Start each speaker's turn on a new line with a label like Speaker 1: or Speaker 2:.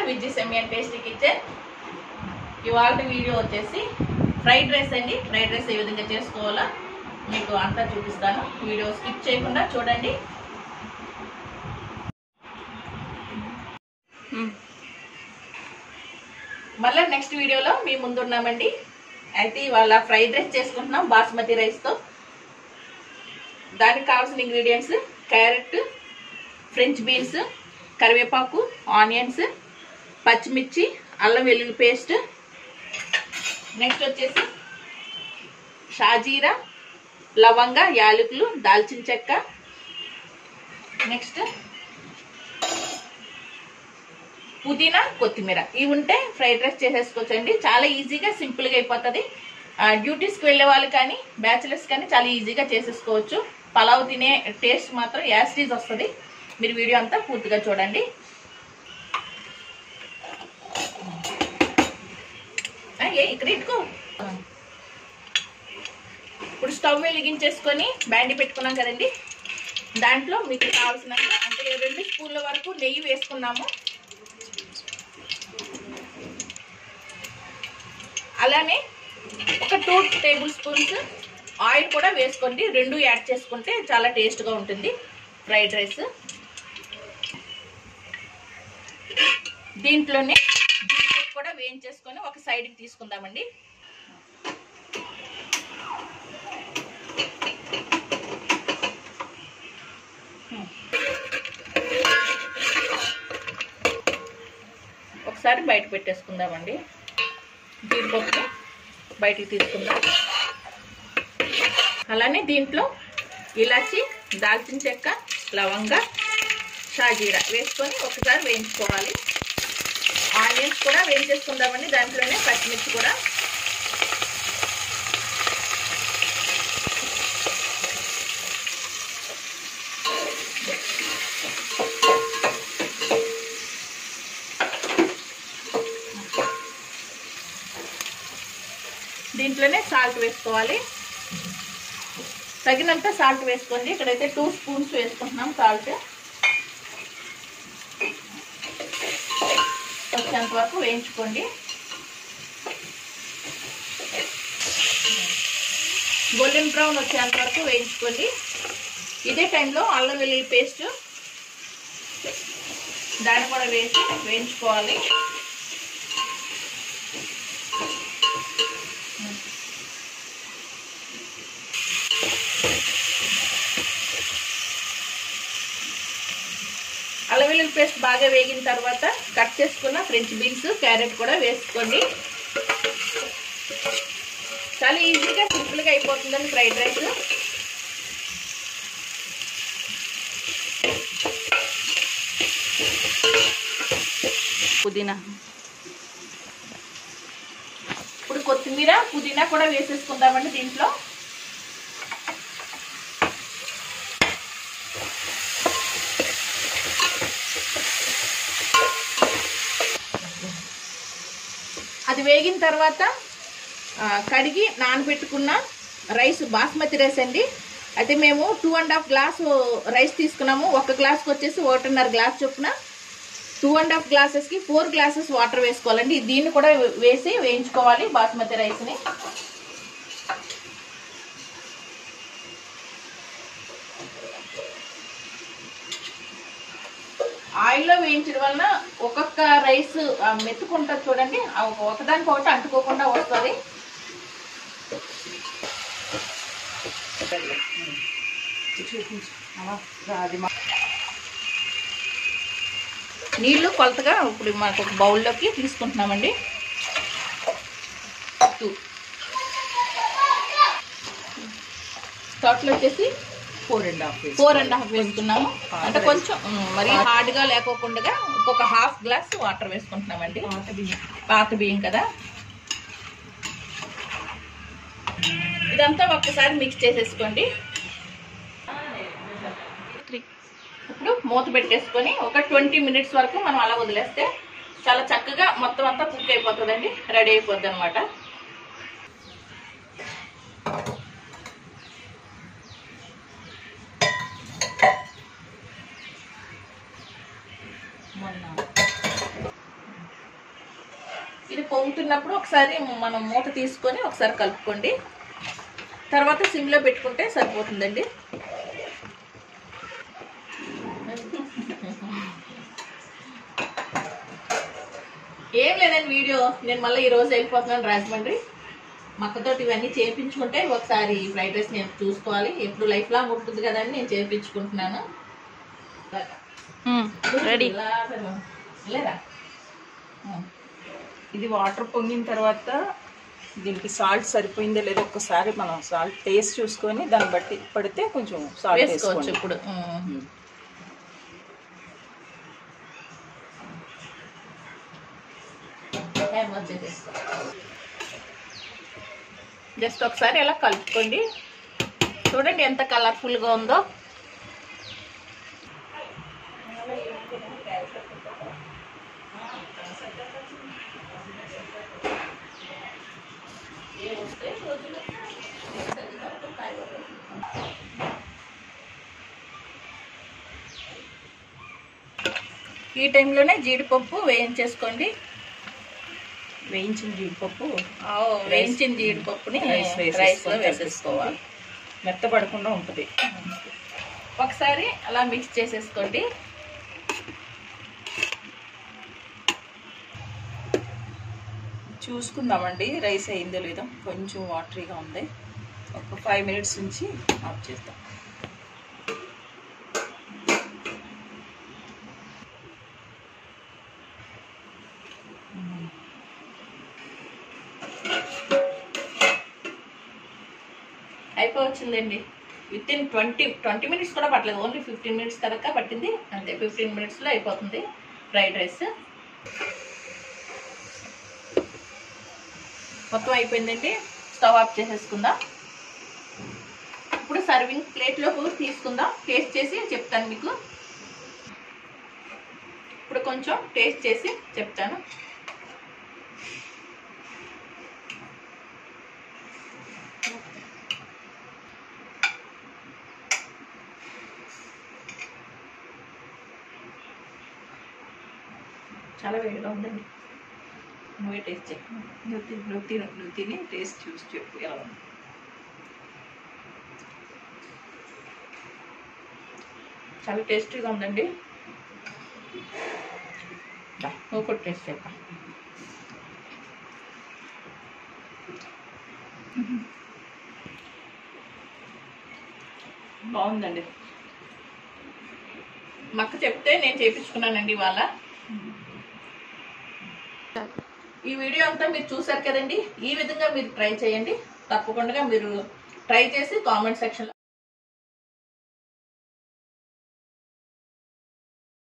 Speaker 1: Vijji semi and tasty kitchen ఇవాళ video వచ్చేసి fried rice అండి ఫ్రైడ్ రైస్ ఏ విధంగా చేసుకోవాలో మీకు అంతా చూపిస్తాను వీడియో స్కిప్ చేయకుండా చూడండి మళ్ళీ నెక్స్ట్ వీడియోలో మీ ముందు ఉన్నామండి అయితే ఇవాళ ఫ్రైడ్ రైస్ చేసుకుంటున్నాం బాస్మతి రైస్తో దానికి కావాల్సిన ఇంగ్రీడియంట్స్ క్యారెట్ ఫ్రెంచ్ బీన్స్ కరివేపాకు ఆనియన్స్ పచ్చిమిర్చి అల్లం వెల్లుల్లి పేస్ట్ నెక్స్ట్ వచ్చేసి షాజీరా లవంగ యాలకులు దాల్చిన చెక్క నెక్స్ట్ పుదీనా కొత్తిమీర ఇవి ఉంటే ఫ్రైడ్ రైస్ చేసేసుకోవచ్చండి చాలా ఈజీగా సింపుల్గా అయిపోతుంది డ్యూటీస్కి వెళ్ళే వాళ్ళు కానీ బ్యాచిలర్స్ కానీ చాలా ఈజీగా చేసేసుకోవచ్చు పలావ్ తినే టేస్ట్ మాత్రం యాసిటీజ్ వస్తుంది మీరు వీడియో అంతా పూర్తిగా చూడండి ఆ, ఏ ఇక్కడ ఇట్టుకో ఇప్పుడు స్టవ్ వెలిగించేసుకొని బ్యాండి పెట్టుకున్నాం కదండి దాంట్లో మీకు కావాల్సిన అంటే రెండు స్పూన్ల వరకు నెయ్యి వేసుకున్నాము అలానే ఒక టూ టేబుల్ స్పూన్స్ ఆయిల్ కూడా వేసుకోండి రెండు యాడ్ చేసుకుంటే చాలా టేస్ట్గా ఉంటుంది ఫ్రైడ్ రైస్ దీంట్లోనే జీడిపప్పు కూడా వేయించేసుకొని ఒక సైడ్కి తీసుకుందామండి ఒకసారి బయట పెట్టేసుకుందామండి జీడిపప్పు బయటికి తీసుకుందాం అలానే దీంట్లో ఇలాచి దాల్చిన చెక్క లవంగ షాజీరా వేసుకొని ఒకసారి వేయించుకోవాలి ఆనియన్స్ కూడా వేయించేసుకుందామండి దాంట్లోనే పచ్చిమిర్చి కూడా దీంట్లోనే సాల్ట్ వేసుకోవాలి తగినంత సాల్ట్ వేసుకోండి ఇక్కడైతే టూ స్పూన్స్ వేసుకుంటున్నాం సాల్ట్ వచ్చేంత వరకు వేయించుకోండి గోల్డెన్ బ్రౌన్ వచ్చేంత వరకు వేయించుకోండి ఇదే టైంలో అల్లం వెల్లుల్లి పేస్ట్ దాన్ని కూడా వేసి వేయించుకోవాలి అల్లం వెల్లుల్లి పేస్ట్ బాగా వేగిన తర్వాత కట్ చేసుకున్న ఫ్రెంచ్ బీన్స్ క్యారెట్ కూడా వేసుకోండి చాలా ఈజీగా సింపుల్గా అయిపోతుందండి ఫ్రైడ్ రైస్ పుదీనా ఇప్పుడు కొత్తిమీర పుదీనా కూడా వేసేసుకుందామండి దీంట్లో అది వేగిన తర్వాత ఆ, కడిగి నానబెట్టుకున్న రైస్ బాస్మతి రైస్ అండి అయితే మేము two and half glass rice తీసుకున్నాము ఒక గ్లాస్కి వచ్చేసి ఒకటిన్నర గ్లాస్ చొప్పున టూ అండ్ హాఫ్ గ్లాసెస్కి ఫోర్ గ్లాసెస్ వాటర్ వేసుకోవాలండి దీన్ని కూడా వేసి వేయించుకోవాలి బాస్మతి రైస్ని ఆయిల్లో వేయించడం వలన ఒక్కొక్క రైస్ మెత్తుకుంటుంది చూడండి ఆ ఒక- ఒకదానికి ఒకటి అంటుకోకుండా వస్తుంది నీళ్లు కొలతగా ఇప్పుడు మనకు ఒక బౌల్లోకి తీసుకుంటున్నామండి టూ టోటల్ వచ్చేసి
Speaker 2: four and half
Speaker 1: four and half వేసుకున్నాము అంటే కొంచెం ఉమ్, మరి హార్డ్గా లేకోకుండా ఇంకొక హాఫ్ గ్లాస్ వాటర్ వేసుకుంటున్నామండి పాత బియ్యం కదా ఇదంతా ఒక్కసారి మిక్స్ చేసేసుకోండి ఇప్పుడు మూత పెట్టేసుకొని ఒక ట్వంటీ మినిట్స్ వరకు మనం అలా వదిలేస్తే చాలా చక్కగా మొత్తం అంతా కుక్ అయిపోతుందండి రెడీ అయిపోద్ది అనమాట
Speaker 2: మొన్న
Speaker 1: పొంగుతున్నప్పుడు ఒకసారి మనం మూత తీసుకొని ఒకసారి కలుపుకోండి తర్వాత సిమ్లో పెట్టుకుంటే సరిపోతుందండి ఏం లేదండి వీడియో నేను మళ్ళీ ఈ రోజు వెళ్ళిపోతున్నాను రాజమండ్రి మక్కతోటి ఇవన్నీ చేయించుకుంటే ఒకసారి ఫ్రైడ్ రైస్ నేను చూసుకోవాలి ఎప్పుడు లైఫ్ లాంగ్ ఉంటుంది కదండి నేను చేయించుకుంటున్నాను
Speaker 2: రెడీ
Speaker 1: లేరా
Speaker 2: ఇది వాటర్ పొంగిన తర్వాత దీనికి సాల్ట్ సరిపోయిందో లేదో ఒక్కసారి మనం సాల్ట్ టేస్ట్ చూసుకొని దాన్ని బట్టి పడితే కొంచెం సాల్ట్
Speaker 1: వేసుకోవచ్చు
Speaker 2: వేసుకోవచ్చు
Speaker 1: ఇప్పుడు ఉమ్. ఏం వచ్చేసేసుకో. జస్ట్ ఒకసారి ఎలా కలుపుకోండి చూడండి ఎంత కలర్ఫుల్గా ఉందో ఈ టైంలోనే జీడిపప్పు వేయించేసుకోండి
Speaker 2: వేయించిన జీడిపప్పు
Speaker 1: ఆ, వేయించిన జీడిపప్పుని
Speaker 2: రైస్ వేసేసుకొని
Speaker 1: రైస్లో వేసేసుకోవాలి
Speaker 2: మెత్తపడకుండా ఉంటుంది
Speaker 1: ఒకసారి అలా మిక్స్ చేసేసుకోండి
Speaker 2: చూసుకుందామండి రైస్ అయిందో లేదో కొంచెం వాటరీగా ఉంది ఒక ఫైవ్ మినిట్స్ నుంచి ఆఫ్ చేద్దాం
Speaker 1: అయిపోవచ్చిందండి within twenty twenty minutes కూడా పట్టలేదు ఓన్లీ ఫిఫ్టీన్ మినిట్స్ కదక్క పట్టింది అంతే ఫిఫ్టీన్ మినిట్స్లో అయిపోతుంది ఫ్రైడ్ రైస్ మొత్తం అయిపోయిందండి స్టవ్ ఆఫ్ చేసేసుకుందాం ఇప్పుడు సర్వింగ్ ప్లేట్లోకి తీసుకుందాం టేస్ట్ చేసి చెప్తాను మీకు ఇప్పుడు కొంచెం టేస్ట్ చేసి చెప్తాను చాలా వేడిగా ఉందండి నువ్వే టేస్ట్ చేయి
Speaker 2: నువ్వు తిని నువ్వు తిను నువ్వు తిని టేస్ట్ చూసి చెప్పు ఎలా ఉంది
Speaker 1: చాలా టేస్టీగా ఉందండి దా, నువ్వు కూడా టేస్ట్ చేయక
Speaker 2: బాగుందండి
Speaker 1: మక్క చెప్తే నేను చేపించుకున్నానండి ఇవాళ ఈ వీడియో అంతా మీరు చూసారు కదండి ఈ విధంగా మీరు ట్రై చేయండి తప్పకుండా మీరు ట్రై చేసి కామెంట్ సెక్షన్